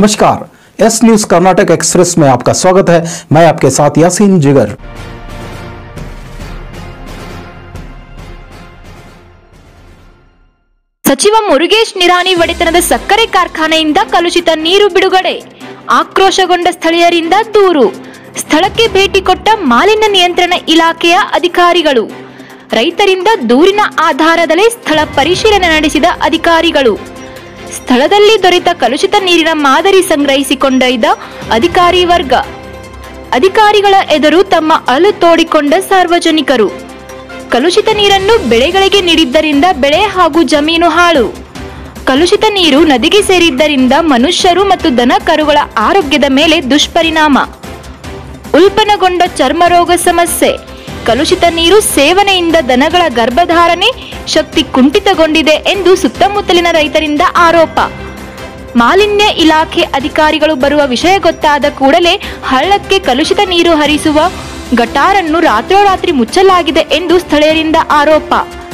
नमस्कार S news Karnataka express में आपका स्वागत है मैं आपके साथ यासीन जिगर ಸಚಿವ ಮುರುಗೇಶ್ ನಿರಾಣಿ ಒಡೆತನದ ಸಕ್ಕರೆ ಕಾರ್ಖಾನೆಯಿಂದ ಕಲುಷಿತ ನೀರು ಬಿಡುಗಡೆ ಆಕ್ರೋಶಗೊಂಡ ಸ್ಥಳೀಯರಿಂದ ದೂರು ಸ್ಥಳಕ್ಕೆ ಭೇಟಿ ಕೊಟ್ಟ ಮಾಲಿನ್ಯ ನಿಯಂತ್ರಣ ಇಲಾಖೆಯ ಅಧಿಕಾರಿಗಳು ರೈತರಿಂದ ದೂರಿನ ಆಧಾರದಲ್ಲೇ ಸ್ಥಳ ಪರಿಶೀಲನೆ ನಡೆಸಿದ ಅಧಿಕಾರಿಗಳು ಸ್ಥಳದಲ್ಲಿ ದೊರೆತ ಕಲುಷಿತ ನೀರಿನ ಮಾದರಿ ಸಂಗ್ರಹಿಸಿಕೊಂಡೊಯ್ದ ಅಧಿಕಾರಿ ವರ್ಗ ಅಧಿಕಾರಿಗಳ ಎದುರು ತಮ್ಮ ಅಳು ತೋಡಿಕೊಂಡ ಸಾರ್ವಜನಿಕರು ಕಲುಷಿತ ನೀರನ್ನು ಬೆಳೆಗಳಿಗೆ ನೀಡಿದ್ದರಿಂದ ಬೆಳೆ ಹಾಗೂ ಜಮೀನು ಹಾಳು ಕಲುಷಿತ ನೀರು ನದಿಗೆ ಸೇರಿದ್ದರಿಂದ ಮನುಷ್ಯರು ಮತ್ತು ದನ ಕರುಗಳ ಆರೋಗ್ಯದ ಮೇಲೆ ದುಷ್ಪರಿಣಾಮ ಉಲ್ಬಣಗೊಂಡ ಚರ್ಮರೋಗ ಸಮಸ್ಯೆ ಕಲುಷಿತ ನೀರು ಸೇವನೆಯಿಂದ ದನಗಳ ಗರ್ಭಧಾರಣೆ ಶಕ್ತಿ ಕುಂಠಿತಗೊಂಡಿದೆ ಎಂದು ಸುತ್ತಮುತ್ತಲಿನ ರೈತರಿಂದ ಆರೋಪ ಮಾಲಿನ್ಯ ಇಲಾಖೆ ಅಧಿಕಾರಿಗಳು ಬರುವ ವಿಷಯ ಗೊತ್ತಾದ ಕೂಡಲೇ ಹಳ್ಳಕ್ಕೆ ಕಲುಷಿತ ನೀರು ಹರಿಸುವ ಗಟಾರನ್ನು ರಾತ್ರೋರಾತ್ರಿ ಮುಚ್ಚಲಾಗಿದೆ ಎಂದು ಸ್ಥಳೀಯರಿಂದ ಆರೋಪ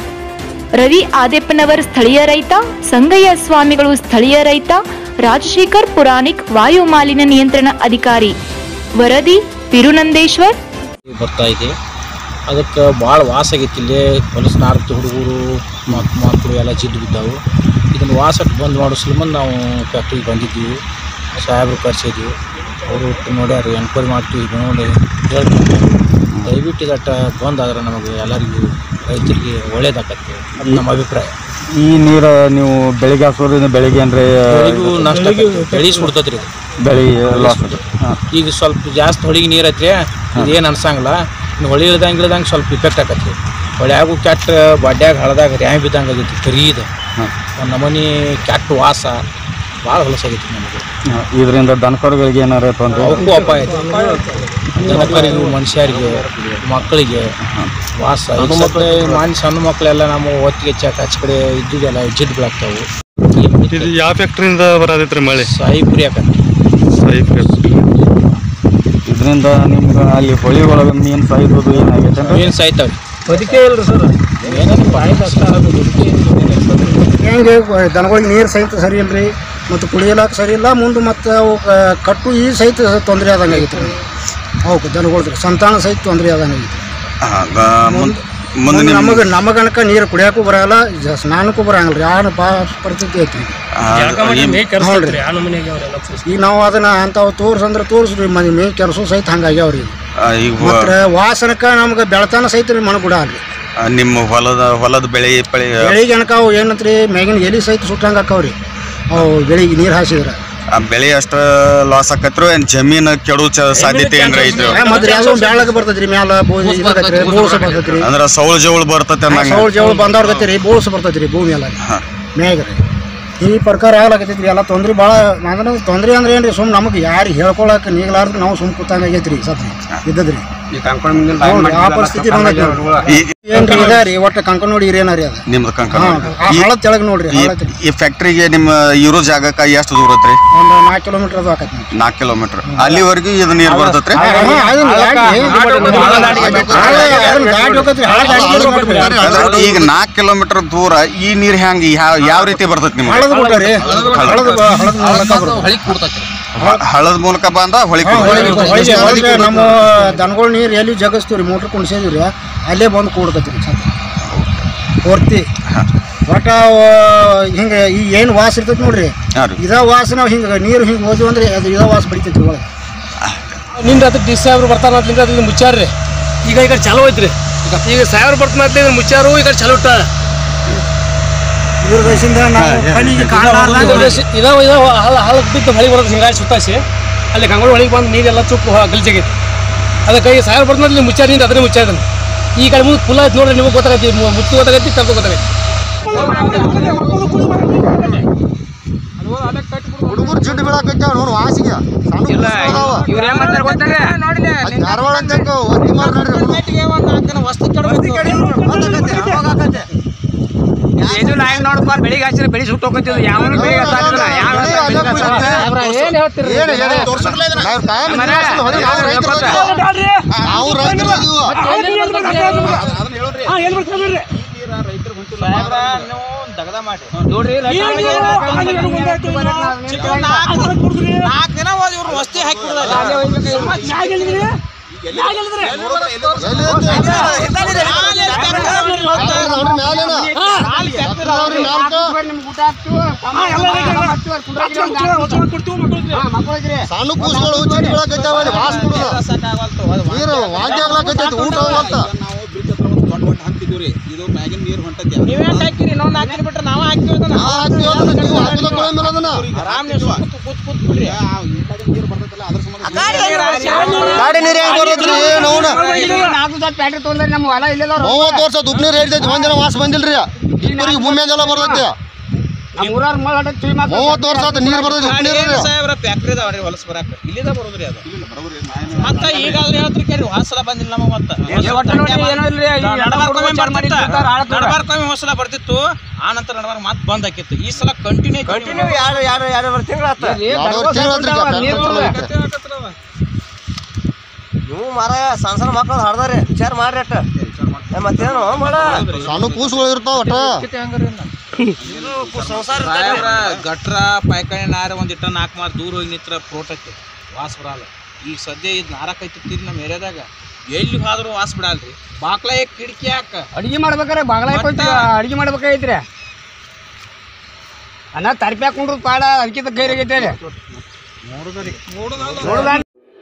ರವಿ ಆದೇಪ್ಪನವರ್ ಸ್ಥಳೀಯ ರೈತ ಸಂಗಯ್ಯ ಸ್ವಾಮಿಗಳು ಸ್ಥಳೀಯ ರೈತ ರಾಜಶೇಖರ್ ಪುರಾಣಿಕ್ ವಾಯು ಮಾಲಿನ್ಯ ನಿಯಂತ್ರಣ ಅಧಿಕಾರಿ ವರದಿ ತಿರುನಂದೇಶ್ವರ್ ಬರ್ತಾ ಇದೆ ಅದಕ್ಕೆ ಭಾಳ ವಾಸ ಆಗೈತಿ ಇಲ್ಲಿ ಹೊಲಸು ನಾರ್ತಿ ಹುಡುಗರು ಮಕ್ ಮಕ್ಕಳು ಎಲ್ಲ ಜಿಡ್ಡು ಬಿದ್ದಾವು ಇದನ್ನು ವಾಸಕ್ಕೆ ಬಂದ್ ಮಾಡೋ ಸಲುಮಂದು ನಾವು ಫ್ಯಾಕ್ಟ್ರಿಗೆ ಬಂದಿದ್ದೀವಿ ಸಾಹೇಬ್ರು ಕರ್ಸಿದ್ವಿ ಅವರು ನೋಡ್ಯಾರ ಎನ್ಕ್ವೈರಿ ಮಾಡ್ತೀವಿ ಇದು ನೋಡಿ ಹೇಳ್ತೀವಿ ದಯವಿಟ್ಟು ಇದಟ್ಟ ಬಂದಾದ್ರೆ ನಮಗೆ ಎಲ್ಲರಿಗೂ ರೈತರಿಗೆ ಒಳ್ಳೇದಾಗತ್ತೆ ಅದು ನಮ್ಮ ಅಭಿಪ್ರಾಯ ಈ ನೀರು ನೀವು ಬೆಳಿಗ್ಗೆ ಹಾಸೋದ್ರಿಂದ ಬೆಳಿಗ್ಗೆ ಅಂದ್ರೆ ಬೆಳಿಗೂ ನಷ್ಟ ಬೆಳಿ ಸುಡ್ತೈತ್ರಿ ಇದು ಬೆಳಿಗ್ಗೆ ಲಾಸ್ ಹಾಂ ಈಗ ಸ್ವಲ್ಪ ಜಾಸ್ತಿ ಹೊಳಿಗೆ ನೀರು ಐತ್ರಿ ಇದೇನು ಅನ್ಸಂಗಿಲ್ಲ ಇನ್ನು ಹೊಳಿ ಇಳ್ದಂಗೆ ಇಳ್ದಂಗೆ ಸ್ವಲ್ಪ ಇಫೆಕ್ಟ್ ಆಕತ್ರಿ ಹೊಳ್ಯಾಗು ಕೆಟ್ಟ ಬಡ್ಡ್ಯಾಗ ಹಳದಾಗ ರ್ಯಾಮ್ ಬಿದ್ದಂಗೆ ಆಗೈತಿ ಕರಿ ಇದು ಹಾಂ ಒಂದು ನಮೂನಿ ಕೆಟ್ಟ ವಾಸ ಭಾಳ ಹೊಲಸಾಗೈತಿ ನಮಗೆ ಇದರಿಂದ ದನಕರುಗಳಿಗೆ ಏನಾರ ತೊಂದರೆ ಅವಕ್ಕೂ ಅಪಾಯ ಐತಿ ಜನಕರಿಗೂ ಮನುಷ್ಯರಿಗೆ ಮಕ್ಕಳಿಗೆ ವಾಸ ಈಗ ಸದ್ಯ ಮಾನ್ ಸಣ್ಣ ಮಕ್ಕಳೆಲ್ಲ ನಮ್ಮ ಒತ್ತಿಗೆ ಚಾಕ ಆಚೆ ಕಡೆ ಇದ್ದಿದ್ದೆಲ್ಲ ಜಿಡ್ ಬೀಳಾಗ್ತಾವು ಇದು ಯಾವ ಫ್ಯಾಕ್ಟ್ರಿಯಿಂದ ಬರೋದೈತ್ರಿ ಮಳೆ ಸಾಯಿಬ್ರಿ ಆಕತ್ತಿ ಸಾಯಿ ಫ್ಯಾಕ್ಟ್ರಿ ಇದರಿಂದ ನಿಮ್ಗೆ ಅಲ್ಲಿ ಹೊಳಿ ಒಳಗೆ ಮೀನು ಸಾಯ್ಬೋದು ಏನಾಗೈತೆ ಅಂದ್ರೆ ಏನು ಸಾಯ್ತಾವ್ರಿ ಹೆಂಗೆ ದನಗಳಿಗೆ ನೀರು ಸಹಿತ ಸರಿ ಇಲ್ರಿ ಮತ್ತು ಕುಡಿಯಲಾಕ ಸರಿ ಇಲ್ಲ ಮುಂದೆ ಮತ್ತು ಅವು ಕ- ಕಟ್ಟು ಈ ಸಹಿತ ತೊಂದರೆ ಆದಂಗೆ ಆಗೈತೆ ರೀ ಅವಕ್ಕೆ ದನಗಳ್ದು ಸಂತಾನ ಸಹಿತ ತೊಂದರೆ ಆದಂಗೆ ಆಗೈತೆ ಮುಂದೆ ನಮಗೆ ನಮಗನಕ ನೀರು ಕುಡಿಯೋಕ್ಕೂ ಬರಲ್ಲ ಜ- ಸ್ನಾನಕ್ಕೂ ಬರಂಗಿಲ್ಲ ರೀ ಆ ಪಾ ಪರಿಸ್ಥಿತಿ ಐತಿ ನೋಡ್ರಿ ಈಗ ನಾವು ಅದನ್ನ ಅಂಥವು ತೋರ್ಸಂದ್ರೆ ತೋರಿಸ್ರಿ ಮನೆ ಮೇ ಕೆಲಸ ಸಹಿತ ಹಂಗಾಗ್ಯಾವ ರೀ ಮತ್ತು ವಾಸನಕ ನಮ್ಗೆ ಬೆಳತಾನ ಸಹಿತ ರೀ ಮನ ಕೂಡ ಅಲ್ರಿ ನಿಮ್ಮ ಹೊಲದ ಹೊಲದ ಬೆಳೆ ಪಳೆ ಬೆಳಿಗ್ಗೆ ಅನಕ ಅವು ಏನಂತ್ರಿ ಮ್ಯಾಗಿನ ಎಲಿ ಸಹಿತ ಸುಟ್ಟಂಗೆ ಆಕಾವ್ರಿ ಅವು ಬೆಳಿಗ್ಗೆ ನೀರು ಹಾಸಿದ್ರೆ ಆ ಬೆಳೆ ಅಷ್ಟ ಲಾಸ್ ಆಕತ್ರು ಏನ್ ಜಮೀನು ಕೆಡು ಚ- ಸಾಧ್ಯತೆ ಏನ್ರ ಐತ್ರಿ ಮತ್ತೆ ಯಾವುದೋ ಬ್ಯಾಳಗ ಬರ್ತೈತ್ರಿ ಮ್ಯಾಲ ಬೋಸಿ ಇದಾಕತ್ರಿ ಬೋಳ್ಸ ಬರ್ತೈತ್ರಿ ಅಂದ್ರ ಸೌಳ ಜವಳ ಬರ್ತತೆ ಅನ್ನಂಗ ಸೌಳ್ ಜವಳ ಬಂದವ್ರ ಗತಿ ರೀ ಬೋಳ್ಸ ಬರ್ತೈತ್ರಿ ಭೂಮಿ ಎಲ್ಲ ಮ್ಯಾಗ ರೀ ಈ ಪ್ರಕಾರ ಆಗ್ಲಾಕತ್ತೈತ್ರಿ ಎಲ್ಲ ತೊಂದ್ರೆ ಭಾಳ ಅಂದ್ರೆ ತೊಂದ್ರೆ ಅಂದ್ರೆ ಏನ್ರಿ ಸುಮ್ ನಮಗೆ ಯಾರು ಹೇಳ್ಕೊಳಕ್ಕೆ ನೀಗ್ಲಾರ್ದು ನಾವು ಸುಮ್ ಕೂತಂಗ ಆಗೈತ್ರಿ ಸತ್ರಿ ಇದ್ದದ್ರಿ ನೋಡ್ರಿ, ಆ ಪರಿಸ್ಥಿತಿ ಬಂದೈತಿ ನೋಡ್ರಿ. ಈ- ಏನ್ರಿ ಇದ ರೀ ಒಟ್ಟು ಕಂಕನ್ ನೋಡಿ ಇರೇನಾರಿ ಅದ ನಿಮ್ದು ಕಂಕಣ ಹಾ ಹಳದ ತೆಳಗ್ ನೋಡ್ರಿ ಈ ಹಳದ ಈ ಫ್ಯಾಕ್ಟ್ರಿಗೆ ನಿಮ್ಮ ಇರೋ ಜಾಗಕ್ಕ ಎಷ್ಟು ದೂರ ಐತ್ರಿ ಒಂದು ನಾಲ್ಕು ಕಿಲೋಮೀಟರ್ ಅದು ಆಕೈತಿ ನೋಡ್ರಿ. ನಾಲ್ಕು ಕಿಲೋಮೀಟರ್ ಅಲ್ಲಿವರೆಗೂ ಇದು ನೀರು ಬರ್ತೈತ್ರಿ ಹಾ, ಅದನ್ನ ಯಾಕೆ? ಅದನ್ನ ದಾಟಿ ಹೋಗತ್ರಿ, ಹಳ್ಳ ದಾಟಿ ಹೋಗತ್ರಿ. ಅದ್ರ ಈಗ ನಾಲ್ಕು ಕಿಲೋಮೀಟರ್ ದೂರ ಈ ನೀರ್ ಹೆಂಗ್ ಯಾವ ಯಾವ ರೀತಿ ಬರ್ತೈತಿ ನಿಮ್ಗೆ ಹಳದ ಬಿಟ್ಟ ರೀ ಹಳದ ಬ- ಹಳದ ಮೂಲಕ ಬರ್ತದೆ. ಹೊಳಿಗೆ ಕೊಡ್ತೈತಿ ಹ- ಹಳ್ಳದ ಮೂಲಕ ಬಂದ ಹೊಳಿ ಹಾ, ಹೊಳಿಗೆ- ಹೊಳಿಗೆ ಹೊಳಿಗೆ ನಮ್ಮ ದನಗಳ ನೀರು ಎಲ್ಲಿ ಜಗಸ್ತೀವಿ ಮೋಟ್ರ್ ಕುಣಿಸಿದ್ವಿ ರೀ ಅಲ್ಲೇ ಬಂದು ಕೂಡ್ತೈತಿ ರೀ ಸತ ಪೂರ್ತಿ ಒಟ್ಟ ಅವ ಹಿಂಗೆ ಈ ಏನು ವಾಸ ಇರ್ತೈತಿ ನೋಡ್ರಿ ಹಾ ರೀ. ಇದ ವಾಸ ನಾವು ಹಿಂಗೆ ನೀರು ಹಿಂಗೆ ಹೋದ್ವಿ ಅಂದ್ರೆ ಅದು ಇದ ವಾಸ ಬಡಿತೈತಿ ಒಳಗೆ ನಿಂದ ಅದು ಡಿ ಸಾಹೇಬ್ರು ಬರ್ತಾರ ಅಂತ ಅದನ್ನ ಮುಚ್ಚಾರ್ರಿ ಈಗ ಈ ಕಡೆ ಚಾಲು ಐತ್ರಿ ಈಗ ಸಾಹೇಬ್ರು ಬರ್ತಾನ ಅಂತ ಇದನ್ನ ಮುಚ್ಚಾರು ಈ ಕಡೆ ಚಾಲು ಇಟ್ಟ ಇದ್ರ ದೇಶದಿಂದ ನಾವು ಕಣ್ಣಿಗೆ ಕಾಣಲಾರ್ದಂಗೆ ಇದಾವ ಇದಾವ ಹಳ್ಳ ಹಳ್ಳ ಬಿದ್ದು ಹೊಳಿಗೆ ಬರೋದು ಹಿಂಗಾಗಿ ಸುತ್ತಾಸಿ ಅಲ್ಲಿ ಗಂಗೋಳಿ ಹೊಳಿಗೆ ಬಂದು ನೀರೆಲ್ಲ ಚುಪ್ಪು ಗಲ್ಜಾಗೈತಿ ಅದಕ್ಕೆ ಈ ಸಾಹೇಬ್ರು ಬರ್ತಾನ ಅಲ್ಲಿ ಮುಚ್ಚಾರ ನಿಂದ ಅದನ್ನೇ ಮುಚ್ಚಾದನು ಈ ಕಡೆ ಮುಂದೆ ಫುಲ್ ಆಯ್ತು ನೋಡ್ರಿ ನಿಮಗೆ ಗೊತ್ತಾಗೈತಿ ಮು- ಮುತ್ತು ಗೊತ್ತಾಗೈತಿ ತಪ್ಪು ಗೊತ್ತಾಗೈತಿ ಹುಡುಗರು ಜಿಡ್ಡು ಬೀಳಾಕೈತಾವ ನೋಡು ವಾಸಿಗೆ ಧಾರವಾಡ ಅಂತ ಒತ್ತಿ ಮಾರ್ ಏನು ನಾಯಿ ನೋಡಪ್ಪ ಬೆಳಿಗ್ಗೆ ಹಚ್ಚಿರ ಬೆಳಿ ಸುಟ್ಟು ಹೋಗ್ತಿದ್ದು ಯಾವನು ಬೆಳಿಗ್ಗೆ ಹಚ್ಚಾಲಿಲ್ಲ ಏನ್ ಹೇಳ್ತೀರಿ ನಾವು ರೈತರು ನೋಡ್ರಿ ನಾಲ್ಕು ದಿನ ಹೋದ್ ಇವ್ರು ವಸ್ತಿ ಹಾಕಿ ಸಣ್ಣ ಕೂಸುಗಳು ಚಿಕ್ಕ ಬೀಳಕೈತಾವ ಅಲ್ಲಿ ವಾಸ ಬಿಡುದ ನೀರು ವಾಂತಿ ಆಗ್ಲಾಕೈತೈತಿ ಊಟ ಹೋಗಂತ ನೀವೇ ಹಾಕಿರಿ ಇನ್ನೊಂದು ಹಾಕಿರಿ ಬಿಟ್ರೆ ನಾವು ಹಾಕ್ತೀವಿ ಅದನ್ನ. ನಾ ಹಾಕ್ತೀವಿ ಅದನ್ನ, ನೀವು ಹಾಕುದ ಕೊಳೆ ಮೇಲೆ ಅದನ್ನ ಆರಾಮ್ ನೀವು ಸುಮ್ನೆ ಕೂತ್ ಕೂತ್ ಬಿಡ್ರಿ ಗಾಡಿ ನೀರು ಹೆಂಗ್ ಬರೋದ್ರಿ ನೋಡ ನಾಲ್ಕು ಸಾವಿರ ಪ್ಯಾಟ್ರಿ ತೊಗೊಂಡ್ರೆ ನಮ್ಮ ಹೊಲ ಇಲ್ಲದ ಮೂವತ್ತು ವರ್ಷ ಉಪ್ ನೀರು ಹಿಡಿದೈತಿ ಒಂದಿನ ವಾಸ ಬಂದಿಲ್ರಿ ಇಬ್ಬರಿಗೆ ಭೂಮಿ ಅಂದೆಲ್ಲ ಬರ್ತೈತಿ ನಮ್ಮ ಊರಾರ ಮಳ ತುಳಿ ಮಾತು ಮೂವತ್ತು ವರ್ಷ ಆತ ನೀರು ಬರ್ತೈತಿ ಉಪ್ ನೀರು ಸಾಹೇಬ್ರ ಫ್ಯಾಕ್ಟ್ರಿ ಅದಾವ್ರಿ ಹೊಲಸ್ ಬರಾಕ ಇಲ್ಲಿದ ಬರೋದ್ರಿ ಅದು ಮತ್ತ ಈಗಾಗಲೇ ಹೇಳ್ತ್ರಿ ಕೇಳಿ ವಾಸಲ ಬಂದಿಲ್ಲ ನಮಗ ಮತ್ತ ಒಟ್ಟು ನೋಡಿ ಏನೋ ಇಲ್ರಿ, ಈ ನಡಬಾರ್ಕೊಮ್ಮೆ ವಿಚಾರ ಮಾಡಿ ಬರ್ತಿತ್ತ. ಇರ್ತಾರ, ಆಳ್ ಕೂಡ. ನಡಬಾರ್ಕೊಮ್ಮೆ ಹೊಸಲ ಬರ್ತಿತ್ತು ಆ ನಂತರ ನಡಬಾರ್ಕ ಮತ್ ಬಂದ್ ಆಕಿತ್ತು ಈ ಸಲ ಕಂಟಿನ್ಯೂ ಕಂಟಿನ್ಯೂ ಎರಡು ಎರಡು ಎರಡು ತಿಂಗಳು ಆತ ಎರಡು ತಿಂಗಳು ಆತ್ರಿ ಈಗ ಫ್ಯಾಕ್ಟ್ರಿ ಚಾಲೂ ಐತೆ. ನೀವು ಮಾರ ಸಣ್ಣ ಸಣ್ಣ ಮಕ್ಕಳು ಹಡ್ದಾರಿ ವಿಚಾರ ಮಾಡ್ರಿ ಅಟ್ಟ ಏ, ಮತ್ತೇನು ಮಾಡ ಸಣ್ಣ ಕೂಸುಗಳು ಇರ್ತಾವ ಒಟ್ಟ ಸಂಸಾರ ಸಾಹೇಬ್ರ ಗಟ್ರ ಪಾಯ್ಕಾಣಿ ನಾರ ಒಂದಿಟ್ಟ ನಾಲ್ಕು ಮಾರ್ ದೂರ ಹೋಗಿ ನಿತ್ರ ಪ್ರೋಟಕ್ಕೆ ವಾಸ ಬರಲ್ಲ ಈಗ ಸದ್ಯ ಇದು ನಾರಕೈತಿರ್ತೀರಿ ನಮ್ಮ ಏರಿಯಾದಾಗ ಎಲ್ಲಿ ಹೋದ್ರೂ ವಾಸ ಬಿಡಲ್ರಿ ಬಾಕ್ಲ ಕಿಟಕಿ ಯಾಕ ಅಡಿಗೆ ಮಾಡ್ಬೇಕಾರೆ ಬಾಗ್ಲ ಹಾಕೊಂತ ಅಡಿಗೆ ಮಾಡ್ಬೇಕಾಗೈತ್ರಿ ಅನ್ನ ತರ್ಪಿ ಹಾಕೊಂಡ್ರು ಪಾಡ ಅದಕ್ಕಿಂತ ಗೈರಾಗೈತೆ ನೋಡುದ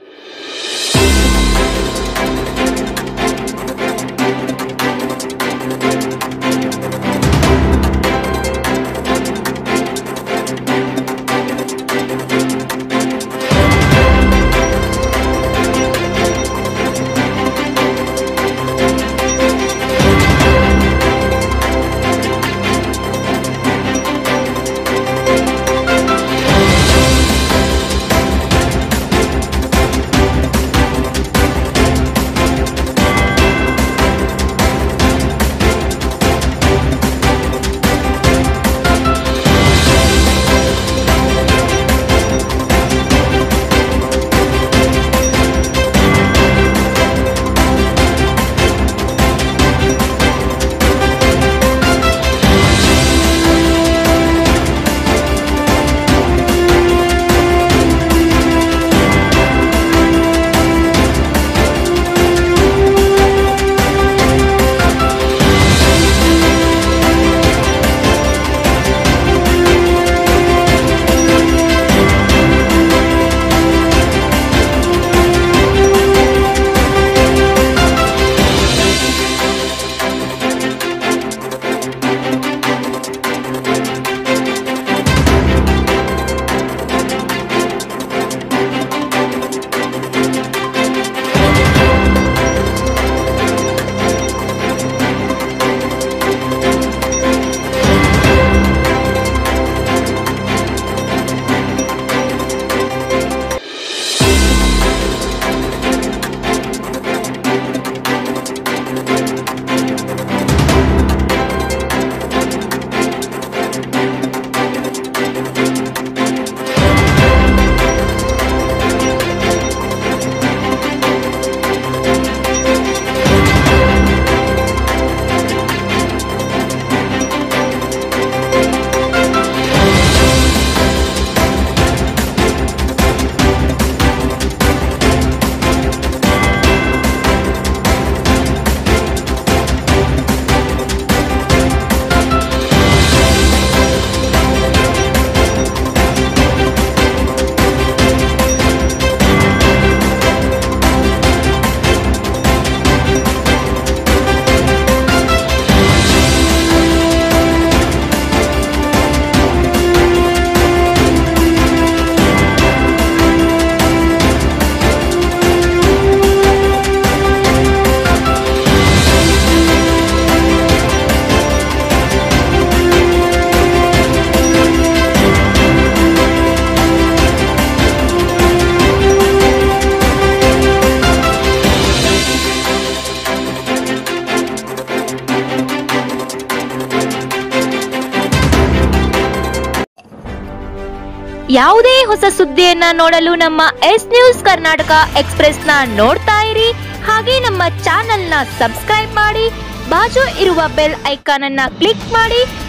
ಯಾವುದೇ ಹೊಸ ಸುದ್ದಿಯನ್ನ ನೋಡಲು ನಮ್ಮ ಎಸ್ ನ್ಯೂಸ್ ಕರ್ನಾಟಕ ಎಕ್ಸ್ಪ್ರೆಸ್ನ ನೋಡ್ತಾ ಇರಿ ಹಾಗೆ ನಮ್ಮ ಚಾನೆಲ್ನ ಸಬ್ಸ್ಕ್ರೈಬ್ ಮಾಡಿ ಬಾಜು ಇರುವ ಬೆಲ್ ಐಕಾನ್ ಅನ್ನ ಕ್ಲಿಕ್ ಮಾಡಿ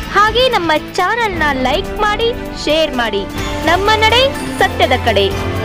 ಹಾಗೆ ನಮ್ಮ ಚಾನೆಲ್ನ ಲೈಕ್ ಮಾಡಿ ಶೇರ್ ಮಾಡಿ ನಮ್ಮ ನಡೆ ಸತ್ಯದ ಕಡೆ